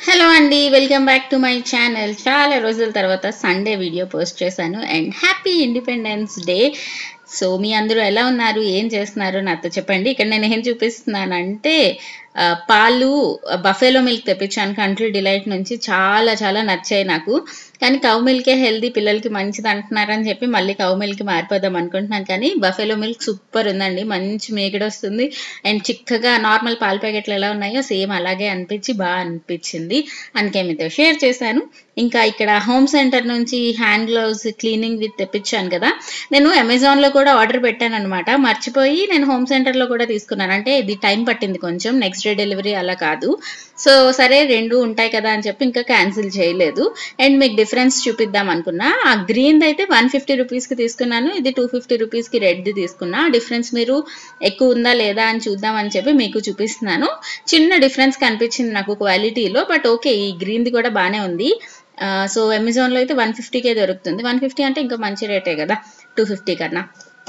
hello అండి welcome back to my channel చాలా రోజుల తర్వాత సండే వీడియో పోస్ట్ చేశాను and happy Independence Day so మీ అందరూ ఎలా ఉన్నారు ఏం చేస్తున్నారు నాతో చెప్పండి ఇక్కడ నేను ఏం చూపిస్తున్నానంటే ఆ, పాలు బఫేలో మిల్క్ తెప్పించాను కంట్రీ డిలైట్ నుంచి చాలా చాలా నచ్చాయి నాకు కానీ కౌ మిల్కే హెల్దీ పిల్లలకి మంచిది అంటున్నారని చెప్పి మళ్ళీ కౌ మిల్క్ మారిపోదాం అనుకుంటున్నాను కానీ బఫేలో మిల్క్ సూపర్ ఉందండి మంచి మేగడ వస్తుంది అండ్ చిక్కగా నార్మల్ పాల ప్యాకెట్లు ఎలా ఉన్నాయో సేమ్ అలాగే అనిపించి బాగా అనిపించింది అందుకే మీతో షేర్ చేశాను ఇంకా ఇక్కడ హోమ్ సెంటర్ నుంచి హ్యాండ్ గ్లౌస్ క్లీనింగ్ విత్ తెప్పించాను కదా నేను అమెజాన్ లో కూడా ఆర్డర్ పెట్టాను అనమాట మర్చిపోయి నేను హోమ్ సెంటర్ లో కూడా తీసుకున్నాను అంటే ఇది టైం పట్టింది కొంచెం నెక్స్ట్ డే డెలివరీ అలా కాదు సో సరే రెండు ఉంటాయి కదా అని చెప్పి ఇంకా క్యాన్సిల్ చేయలేదు అండ్ మీకు డిఫరెన్స్ చూపిద్దాం అనుకున్నా ఆ గ్రీన్ అయితే వన్ ఫిఫ్టీ రూపీస్ కి తీసుకున్నాను ఇది టూ ఫిఫ్టీ రూపీస్ కి రెడ్ ది తీసుకున్నా డిఫరెన్స్ మీరు ఎక్కువ ఉందా లేదా అని చూద్దాం అని చెప్పి మీకు చూపిస్తున్నాను చిన్న డిఫరెన్స్ కనిపించింది నాకు క్వాలిటీలో బట్ ఓకే ఈ గ్రీన్ ది కూడా బాగానే ఉంది ఆ, సో అమెజాన్లో అయితే వన్ ఫిఫ్టీకే దొరుకుతుంది వన్ ఫిఫ్టీ అంటే ఇంకా మంచి రేటే కదా టూ ఫిఫ్టీ కన్నా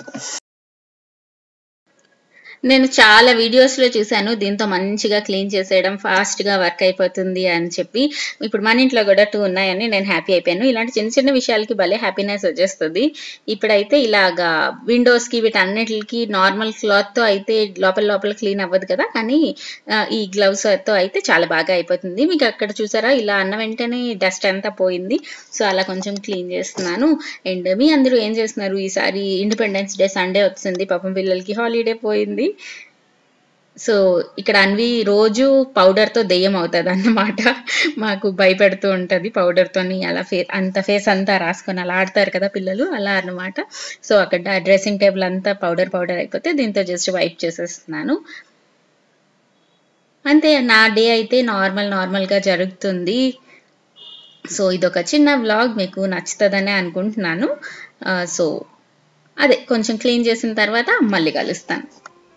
నేను చాలా వీడియోస్లో చూశాను దీంతో మంచిగా క్లీన్ చేసేయడం ఫాస్ట్గా వర్క్ అయిపోతుంది అని చెప్పి ఇప్పుడు మన ఇంట్లో కూడా టూ ఉన్నాయని నేను హ్యాపీ అయిపోయాను ఇలాంటి చిన్న చిన్న విషయాలకి భలే హ్యాపీనెస్ వచ్చేస్తుంది ఇప్పుడైతే ఇలాగా విండోస్కి వీటన్నిటికి నార్మల్ క్లాత్తో అయితే లోపల లోపల క్లీన్ అవ్వదు కదా కానీ ఆ, ఈ గ్లౌస్తో అయితే చాలా బాగా అయిపోతుంది మీకు అక్కడ చూసారా ఇలా అన్న వెంటనే డస్ట్ అంతా పోయింది సో అలా కొంచెం క్లీన్ చేస్తున్నాను అండ్ మీ అందరూ ఏం చేస్తున్నారు ఈసారి ఇండిపెండెన్స్ డే సండే వచ్చింది పాపం పిల్లలకి హాలిడే పోయింది సో ఇక్కడ అన్వి రోజు పౌడర్తో దెయ్యం అవుతుంది అన్నమాట మాకు భయపెడుతూ ఉంటుంది పౌడర్తోని అలా ఫే అంత ఫేస్ అంతా రాసుకొని అలా ఆడతారు కదా పిల్లలు అలా అన్నమాట సో అక్కడ డ్రెస్సింగ్ టేబుల్ అంతా పౌడర్ పౌడర్ అయిపోతే దీంతో జస్ట్ వైప్ చేసేస్తున్నాను అంతే నా డే అయితే నార్మల్ నార్మల్గా జరుగుతుంది సో ఇదొక చిన్న వ్లాగ్ మీకు నచ్చుతుందనే అనుకుంటున్నాను ఆ, సో అదే కొంచెం క్లీన్ చేసిన తర్వాత మళ్ళీ కలుస్తాను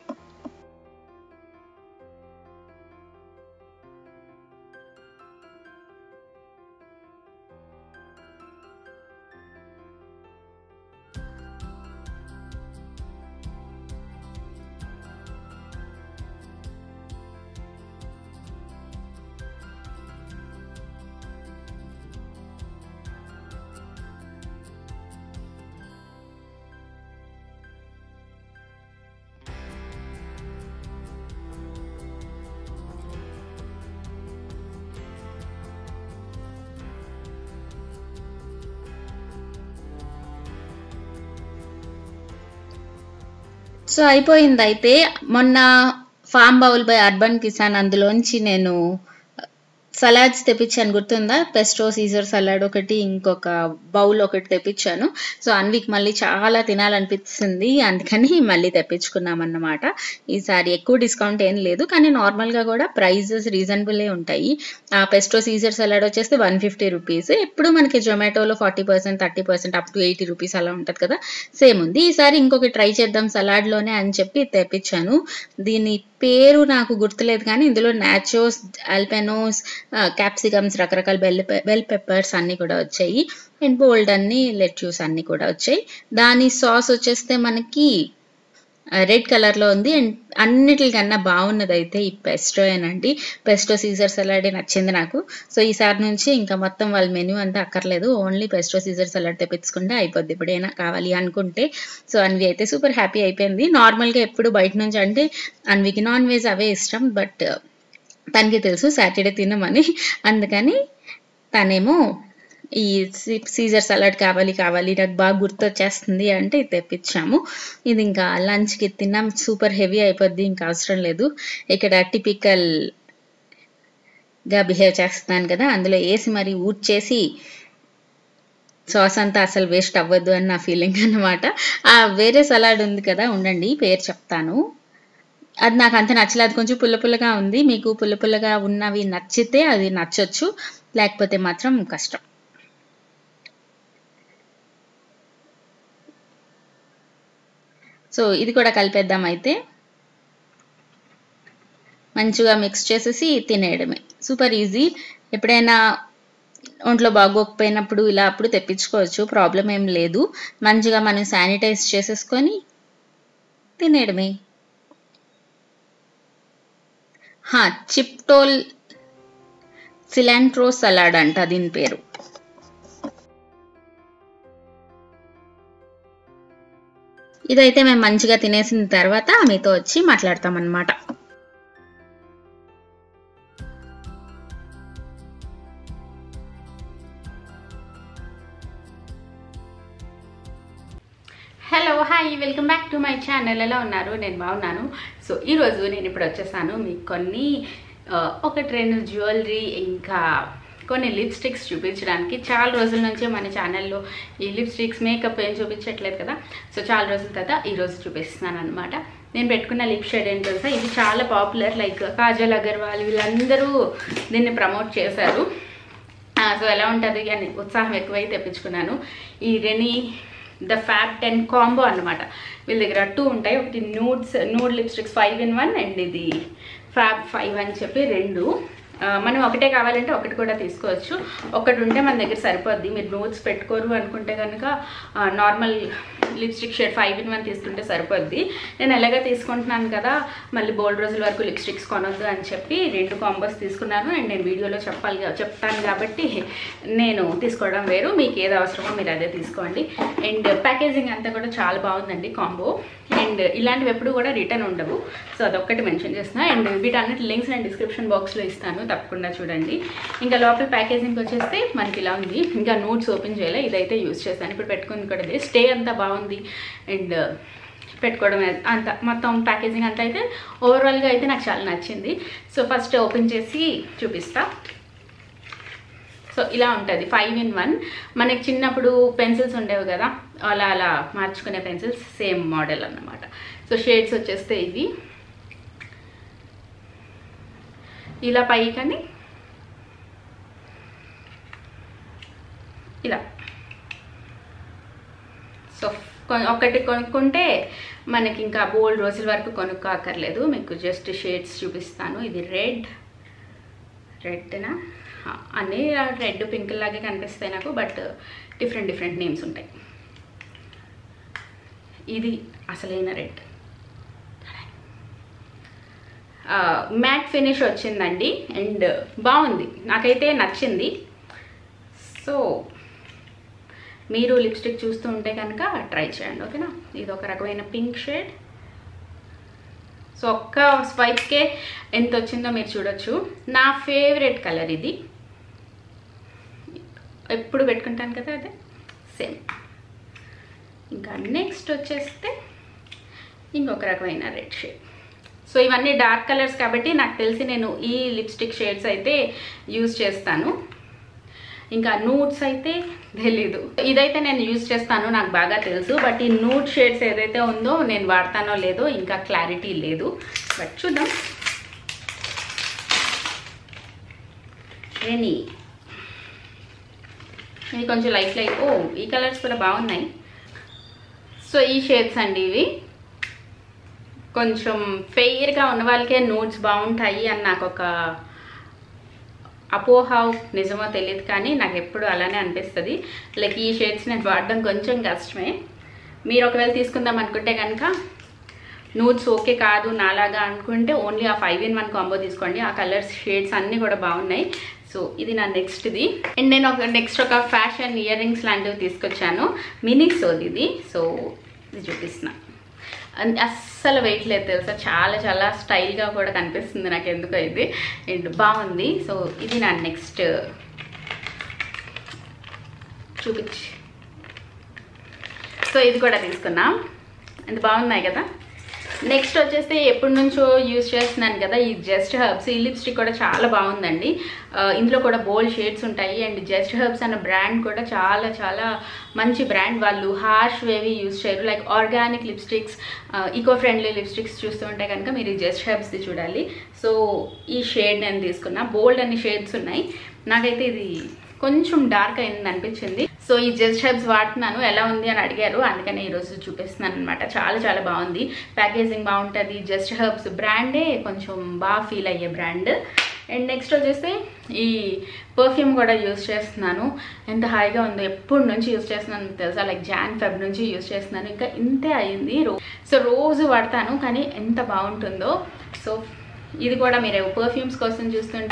సో అయిపోయింది అయితే మొన్న farm bowl by Urban Kisan అందులోంచి నేను సలాడ్స్ తెప్పించాను గుర్తుందా పెస్టో సీజర్ సలాడ్ ఒకటి ఇంకొక బౌల్ ఒకటి తెప్పించాను సో అన్వికి మళ్ళీ చాలా తినాలనిపిస్తుంది అందుకని మళ్ళీ తెప్పించుకున్నాం అన్నమాట ఈసారి ఎక్కువ డిస్కౌంట్ ఏం లేదు కానీ నార్మల్గా కూడా ప్రైజెస్ రీజనబులే ఉంటాయి ఆ పెస్టో సీజర్ సలాడ్ వచ్చేస్తే వన్ ఫిఫ్టీ రూపీస్ ఎప్పుడు మనకి జొమాటోలో forty percent thirty percent up to eighty rupees అలా ఉంటుంది కదా సేమ్ ఉంది ఈసారి ఇంకొక ట్రై చేద్దాం సలాడ్లోనే అని చెప్పి తెప్పించాను దీని పేరు నాకు గుర్తులేదు కానీ ఇందులో నాచోస్ ఆల్పెనోస్ క్యాప్సికమ్స్ రకరకాల బెల్ బెల్ పెప్పర్స్ అన్నీ కూడా వచ్చాయి అండ్ బోల్డ్ అన్ని లెట్యూస్ అన్నీ కూడా వచ్చాయి దాని సాస్ వచ్చేస్తే మనకి రెడ్ కలర్లో ఉంది అండ్ అన్నిటికన్నా బాగున్నది అయితే ఈ పెస్టో అండి పెస్టో సీజర్ సలాడే నచ్చింది నాకు సో ఈసారి నుంచి ఇంకా మొత్తం వాళ్ళ మెనూ అంతా అక్కర్లేదు ఓన్లీ పెస్టో సీజర్ సలాడ్ తెప్పించుకుంటే అయిపోద్ది ఎప్పుడైనా కావాలి అనుకుంటే సో అన్వి అయితే సూపర్ హ్యాపీ అయిపోయింది నార్మల్గా ఎప్పుడు బయట నుంచి అంటే అన్వికి నాన్ వెజ్ అవే ఇష్టం బట్ తనకి తెలుసు సాటర్డే తినమని అందుకని తనేమో ఈ సీ- సీజర్ సలాడ్ కావాలి కావాలి నాకు బాగా గుర్తొచ్చేస్తుంది అంటే ఇది తెప్పించాము ఇది ఇంకా లంచ్కి తిన్నాం సూపర్ హెవీ అయిపోద్ది ఇంకా అవసరం లేదు ఇక్కడ టిపికల్ గా బిహేవ్ చేస్తున్నాను కదా అందులో వేసి మరి ఊడ్చేసి సాస్ అంతా అసలు వేస్ట్ అవ్వద్దు అని నా ఫీలింగ్ అన్నమాట ఆ వేరే సలాడ్ ఉంది కదా ఉండండి పేరు చెప్తాను అది నాకు అంత నచ్చలేదు అది కొంచెం పుల్ల పుల్లగా ఉంది మీకు పుల్ల పుల్లగా ఉన్నవి నచ్చితే అది నచ్చొచ్చు లేకపోతే మాత్రం కష్టం సో ఇది కూడా కలిపేద్దాం అయితే మంచిగా మిక్స్ చేసేసి తినేయడమే సూపర్ ఈజీ ఎప్పుడైనా ఒంట్లో బాగోకపోయినప్పుడు ఇలా అప్పుడు తెప్పించుకోవచ్చు ప్రాబ్లం ఏం లేదు మంచిగా మనం శానిటైజ్ చేసేసుకొని తినేయడమే హా చిప్టోల్ సిలాంట్రో సలాడ్ అంట దీని పేరు ఇదైతే మేము మంచిగా తినేసిన తర్వాత మీతో వచ్చి మాట్లాడతాం అన్నమాట hello hi welcome back to my channel ఎలా ఉన్నారు నేను బాగున్నాను సో ఈరోజు నేను ఇప్పుడు వచ్చేసాను మీకు కొన్ని ఆ, ఒకటి రెండు జ్యువెలరీ ఇంకా కొన్ని లిప్స్టిక్స్ చూపించడానికి చాలా రోజుల నుంచి మన ఛానల్లో ఈ లిప్స్టిక్స్ మేకప్ ఏం చూపించట్లేదు కదా సో చాలా రోజుల తర్వాత ఈరోజు చూపిస్తున్నాను అనమాట నేను పెట్టుకున్న లిప్ షేడ్ ఏంటో తెలుసా ఇది చాలా పాపులర్ లైక్ కాజల్ అగర్వాల్ వీళ్ళందరూ దీన్ని ప్రమోట్ చేశారు ఆ, సో ఎలా ఉంటుంది అని ఉత్సాహం ఎక్కువై తెప్పించుకున్నాను ఈ Renee the fab ten combo అన్నమాట వీళ్ళ దగ్గర టూ ఉంటాయి ఒకటి nudes nude lipsticks five in one and ఇది ఫ్యాబ్ ఫైవ్ అని చెప్పి రెండు ఆ, మనం ఒకటే కావాలంటే ఒకటి కూడా తీసుకోవచ్చు ఒకటి ఉంటే మన దగ్గర సరిపోద్ది మీరు నోట్స్ పెట్టుకోరు అనుకుంటే కనుక normal lipstick shade five in one తీసుకుంటే సరిపోద్ది నేను ఎలాగ తీసుకుంటున్నాను కదా మళ్ళీ బోల్డ్ రోజుల వరకు లిప్స్టిక్స్ కొనొద్దు అని చెప్పి రెండు కాంబోస్ తీసుకున్నాను అండ్ నేను వీడియోలో చెప్పాలి కా- చెప్తాను కాబట్టి నేను తీసుకోవడం వేరు మీకు ఏది అవసరమో మీరు అదే తీసుకోండి అండ్ ప్యాకేజింగ్ అంతా కూడా చాలా బాగుందండి కాంబో అండ్ ఇలాంటివి ఎప్పుడు కూడా రిటర్న్ ఉండవు సో అదొక్కటి మెన్షన్ చేస్తున్నా అండ్ వీటన్నిటి లింక్స్ నేను డిస్క్రిప్షన్ బాక్స్లో ఇస్తాను తప్పకుండా చూడండి ఇంకా లోపల ప్యాకేజింగ్ వచ్చేస్తే మనకి ఇలా ఉంది ఇంకా నోట్స్ ఓపెన్ చేయాలి ఇదైతే యూస్ చేస్తాను ఇప్పుడు పెట్టుకుంది కూడా ఇది స్టే అంతా బాగుంది అండ్ పెట్టుకోవడం అ- అంత మొత్తం ప్యాకేజింగ్ అంతా అయితే ఓవరాల్గా అయితే నాకు చాలా నచ్చింది సో ఫస్ట్ ఓపెన్ చేసి చూపిస్తా సో ఇలా ఉంటుంది ఫైవ్ ఇన్ వన్ మనకి చిన్నప్పుడు పెన్సిల్స్ ఉండేవి కదా అలా అలా మార్చుకునే పెన్సిల్స్ సేమ్ మోడల్ అన్నమాట సో షేడ్స్ వచ్చేస్తే ఇవి ఇలా పైకని ఇలా సో కొ- ఒకటి కొనుక్కుంటే మనకి ఇంకా బోల్డ్ రోజుల వరకు కొనుక్కోక్కర్లేదు మీకు జస్ట్ షేడ్స్ చూపిస్తాను ఇది రెడ్ రెడ్నా అన్నీ రెడ్ పింక్ లాగే కనిపిస్తాయి నాకు బట్ డిఫరెంట్ డిఫరెంట్ నేమ్స్ ఉంటాయి ఇది అసలైన రెడ్ మ్యాట్ ఫినిష్ వచ్చిందండి అండ్ బాగుంది నాకైతే నచ్చింది సో మీరు లిప్స్టిక్ చూస్తూ ఉంటే కనుక ట్రై చేయండి ఓకేనా ఇది ఒక రకమైన పింక్ షేడ్ సో ఒక్క స్వైప్కే ఎంత వచ్చిందో మీరు చూడొచ్చు నా ఫేవరెట్ కలర్ ఇది ఎప్పుడు పెట్టుకుంటాను కదా అదే సేమ్ ఇంకా నెక్స్ట్ వచ్చేస్తే ఇంకొక రకమైన రెడ్ షేడ్ సో ఇవన్నీ డార్క్ కలర్స్ కాబట్టి నాకు తెలిసి నేను ఈ లిప్స్టిక్ షేడ్స్ అయితే యూజ్ చేస్తాను ఇంకా నూడ్స్ అయితే తెలీదు ఇదైతే నేను యూజ్ చేస్తాను నాకు బాగా తెలుసు బట్ ఈ నూడ్ షేడ్స్ ఏదైతే ఉందో నేను వాడతానో లేదో ఇంకా క్లారిటీ లేదు బట్ చూద్దాం రెనీ ఇది కొంచెం లైట్ లైట్ ఓ ఈ కలర్స్ కూడా బాగున్నాయి సో ఈ షేడ్స్ అండి ఇవి కొంచెం ఫెయిర్గా ఉన్న వాళ్ళకే నోట్స్ బాగుంటాయి అని నాకు ఒక అపోహ నిజమో తెలియదు కానీ నాకు ఎప్పుడు అలానే అనిపిస్తుంది లైక్ ఈ షేడ్స్ నేను వాడడం కొంచెం కష్టమే మీరు ఒకవేళ తీసుకుందాం అనుకుంటే కనుక నూట్స్ ఓకే కాదు నాలాగా అనుకుంటే ఓన్లీ ఆ ఫైవ్ ఇన్ వన్ కాంబో తీసుకోండి ఆ కలర్స్ షేడ్స్ అన్నీ కూడా బాగున్నాయి సో ఇది నా నెక్స్ట్ది అండ్ నేను ఒక నెక్స్ట్ ఒక ఫ్యాషన్ ఇయర్ రింగ్స్ లాంటివి తీసుకొచ్చాను మినీ సోది ఇది సో ఇది చూపిస్తున్నా అన్- అస్సలు వెయిట్ లేదు తెలుసా చాలా చాలా స్టైల్గా కూడా కనిపిస్తుంది నాకు ఎందుకో ఇది అండ్ బాగుంది సో ఇది నా నెక్స్ట్ చూపించి సో ఇది కూడా తీసుకున్నాం ఎంత బాగున్నాయి కదా నెక్స్ట్ వచ్చేసి ఎప్పటి నుంచో యూజ్ చేస్తున్నాను కదా ఈ జస్ట్ హర్బ్స్ ఈ లిప్స్టిక్ కూడా చాలా బాగుందండి ఆ, ఇందులో కూడా బోల్డ్ షేడ్స్ ఉంటాయి అండ్ జస్ట్ హర్బ్స్ అన్న బ్రాండ్ కూడా చాలా చాలా మంచి బ్రాండ్ వాళ్ళు హార్ష్ వేవి యూజ్ చేయరు like organic lipsticks eco friendly lipsticks చూస్తూ ఉంటే కనుక మీరు ఈ జస్ట్ హర్బ్స్ది చూడాలి సో ఈ షేడ్ నేను తీసుకున్నా బోల్డ్ అన్ని షేడ్స్ ఉన్నాయి నాకైతే ఇది కొంచెం డార్క్ అయింది అనిపించింది సో ఈ జస్ట్ హెబ్స్ వాడుతున్నాను ఎలా ఉంది అని అడిగారు అందుకనే ఈరోజు చూపిస్తున్నాను అనమాట చాలా చాలా బాగుంది ప్యాకేజింగ్ బాగుంటుంది జస్ట్ హెర్బ్స్ బ్రాండే కొంచెం బాగా ఫీల్ అయ్యే బ్రాండ్ అండ్ నెక్స్ట్ వచ్చేసి ఈ పర్ఫ్యూమ్ కూడా యూస్ చేస్తున్నాను ఎంత హాయిగా ఉందో ఎప్పటి నుంచి యూస్ చేస్తున్నాను తెలుసా లైక్ జాన్ ఫెబ్ నుంచి యూస్ చేస్తున్నాను ఇంకా ఇంతే అయింది రో సో రోజు వాడతాను కానీ ఎంత బాగుంటుందో సో ఇది కూడా మీరు పర్ఫ్యూమ్స్ కోసం చూస్తుంటా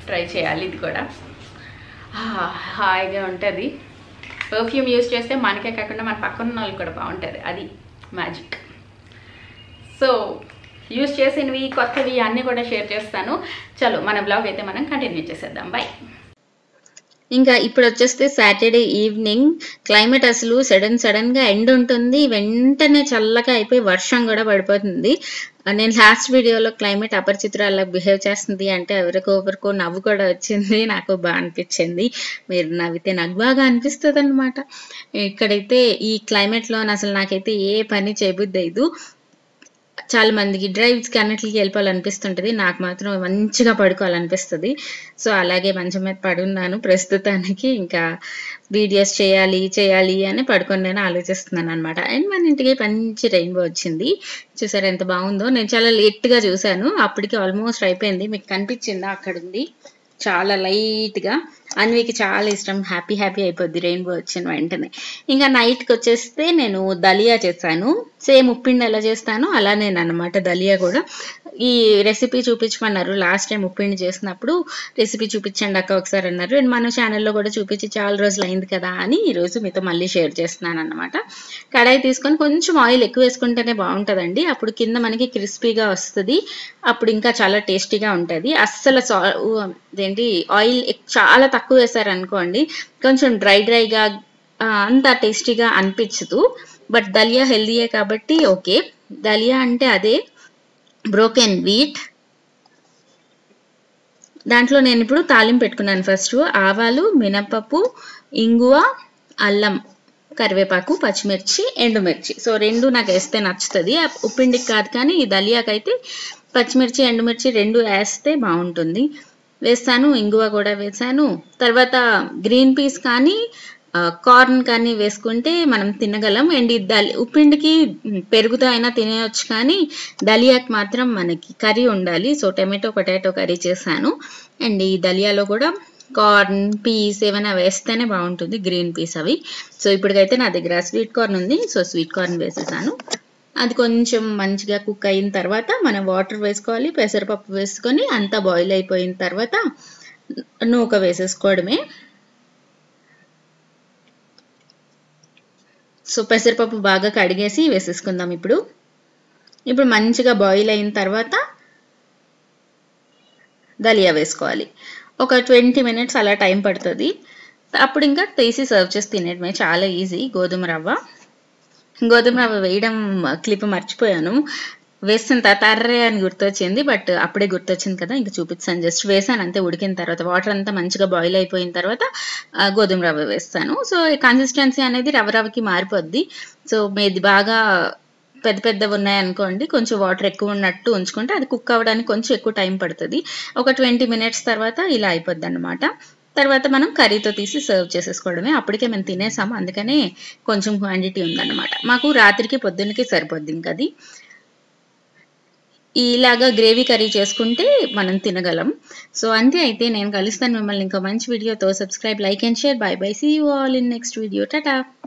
ట్రై చేయాలి ఇది కూడా ఆ, హాయిగా ఉంటుంది పర్ఫ్యూమ్ యూస్ చేస్తే మనకే కాకుండా మన పక్కన ఉన్న వాళ్ళకి కూడా బాగుంటుంది అది మ్యాజిక్ సో యూస్ చేసినవి కొత్తవి అన్నీ కూడా షేర్ చేస్తాను చలో మన బ్లాగ్ అయితే మనం కంటిన్యూ చేసేద్దాం బాయ్ ఇంకా ఇప్పుడు వచ్చేస్తే సాటర్డే ఈవినింగ్ క్లైమేట్ అసలు సడన్ సడన్ గా ఎండ్ ఉంటుంది వెంటనే చల్లగా అయిపోయి వర్షం కూడా పడిపోతుంది ఆ, నేను లాస్ట్ వీడియోలో క్లైమేట్ అపరిచితురాల్లా బిహేవ్ చేస్తుంది అంటే ఎవరికో ఎవరికో నవ్వు కూడా వచ్చింది నాకు బాగా అనిపించింది మీరు నవ్వితే నాకు బాగా అనిపిస్తుంది అనమాట ఇక్కడైతే ఈ క్లైమేట్ లో అసలు నాకైతే ఏ పని చేయబుద్ది అయ్యదు చాలా మందికి డ్రైవ్స్ కి అన్నిటికి వెళ్ళిపోవాలనిపిస్తుంటది నాకు మాత్రం మంచిగా పడుకోవాలనిపిస్తుంది సో అలాగే మంచం మీద పడున్నాను ప్రస్తుతానికి ఇంకా వీడియోస్ చేయాలి చేయాలి అని పడుకొని నేను ఆలోచిస్తున్నాను అనమాట అండ్ మన ఇంటికి మంచి రెయిన్బో వచ్చింది చూసారు ఎంత బాగుందో నేను చాలా లేట్ గా చూసాను అప్పటికి ఆల్మోస్ట్ అయిపోయింది మీకు కనిపించిందా అక్కడ ఉంది చాలా లైట్ గా అన్వికి చాలా ఇష్టం హ్యాపీ హ్యాపీ అయిపోద్ది రెయిన్బో వచ్చిన వెంటనే ఇంకా నైట్ కి వచ్చేస్తే నేను దలియా చేశాను సేమ్ ఉప్పిండి ఎలా చేస్తానో అలానే అనమాట దలియా కూడా ఈ రెసిపీ చూపించమన్నారు లాస్ట్ టైం ఉప్పిండి చేసినప్పుడు రెసిపీ చూపించండి అక్క ఒకసారి అన్నారు అండ్ మన ఛానల్లో కూడా చూపించి చాలా రోజులు అయింది కదా అని ఈ రోజు మీతో మళ్ళీ షేర్ చేస్తున్నాను అనమాట కడాయి తీసుకొని కొంచెం ఆయిల్ ఎక్కువ వేసుకుంటేనే బాగుంటుందండి అప్పుడు కింద మనకి క్రిస్పీగా వస్తుంది అప్పుడు ఇంకా చాలా టేస్టీగా ఉంటుంది అస్సలు సా ఏంటి ఆయిల్ చాలా తక్కువ వేసారనుకోండి కొంచెం డ్రై డ్రైగా అంత టేస్టీగా అనిపించదు బట్ దలియా హెల్దీయే కాబట్టి ఓకే దలియా అంటే అదే బ్రోకెన్ వీట్ దాంట్లో నేను ఇప్పుడు తాలింపు పెట్టుకున్నాను ఫస్ట్ ఆవాలు మినపప్పు ఇంగువ అల్లం కరివేపాకు పచ్చిమిర్చి ఎండుమిర్చి సో రెండు నాకు వేస్తే నచ్చుతుంది ఆ ఉప్పిండికి కాదు కానీ ఈ దలియాకైతే పచ్చిమిర్చి ఎండుమిర్చి రెండు వేస్తే బాగుంటుంది వేస్తాను ఇంగువ కూడా వేసాను తర్వాత గ్రీన్ పీస్ కానీ కార్న్ కానీ వేసుకుంటే మనం తినగలం అండ్ ఈ దలి ఉప్పిండికి పెరుగుతో అయినా తినేయొచ్చు కానీ దలియాకి మాత్రం మనకి కర్రీ ఉండాలి సో టమాటో పొటాటో కర్రీ చేశాను అండ్ ఈ దలియాలో కూడా కార్న్ పీస్ ఏమైనా వేస్తేనే బాగుంటుంది గ్రీన్ పీస్ అవి సో ఇప్పటికైతే నా దగ్గర స్వీట్ కార్న్ ఉంది సో స్వీట్ కార్న్ వేసేసాను అది కొంచెం మంచిగా కుక్ అయిన తర్వాత మనం వాటర్ వేసుకోవాలి పెసరపప్పు వేసుకొని అంతా బాయిల్ అయిపోయిన తర్వాత నూక వేసేసుకోవడమే సో పెసరపప్పు బాగా కడిగేసి వేసేసుకుందాం ఇప్పుడు ఇప్పుడు మంచిగా బాయిల్ అయిన తర్వాత దలియా వేసుకోవాలి ఒక ట్వంటీ మినిట్స్ అలా టైం పడుతుంది అప్పుడు ఇంకా తీసి సర్వ్ చేసి తినేయడమే చాలా ఈజీ గోధుమ రవ్వ గోధుమ రవ్వ వేయడం క్లిప్ మర్చిపోయాను వేసిన తర్వాత అర్రే అని గుర్తొచ్చింది బట్ అప్పుడే గుర్తొచ్చింది కదా ఇంకా చూపిస్తాను జస్ట్ వేసాను అంతే ఉడికిన తర్వాత వాటర్ అంతా మంచిగా బాయిల్ అయిపోయిన తర్వాత ఆ, గోధుమ రవ్వ వేస్తాను సో కన్సిస్టెన్సీ అనేది రవ్వ రవ్వకి మారిపోద్ది సో మీది బాగా పెద్ద పెద్దవి ఉన్నాయనుకోండి కొంచెం వాటర్ ఎక్కువ ఉన్నట్టు ఉంచుకుంటే అది కుక్ అవ్వడానికి కొంచెం ఎక్కువ టైం పడుతుంది ఒక ట్వంటీ మినిట్స్ తర్వాత ఇలా అయిపోద్ది అనమాట తర్వాత మనం కర్రీతో తీసి సర్వ్ చేసేసుకోవడమే అప్పటికే మేము తినేసాము అందుకనే కొంచెం క్వాంటిటీ ఉందన్నమాట మాకు రాత్రికి పొద్దున్నకి సరిపోద్ది ఇంకా అది ఇలాగా గ్రేవీ కర్రీ చేసుకుంటే మనం తినగలం సో అంతే అయితే నేను కలుస్తాను మిమ్మల్ని ఇంకో మంచి వీడియోతో subscribe like and share bye bye see you all in next video Tata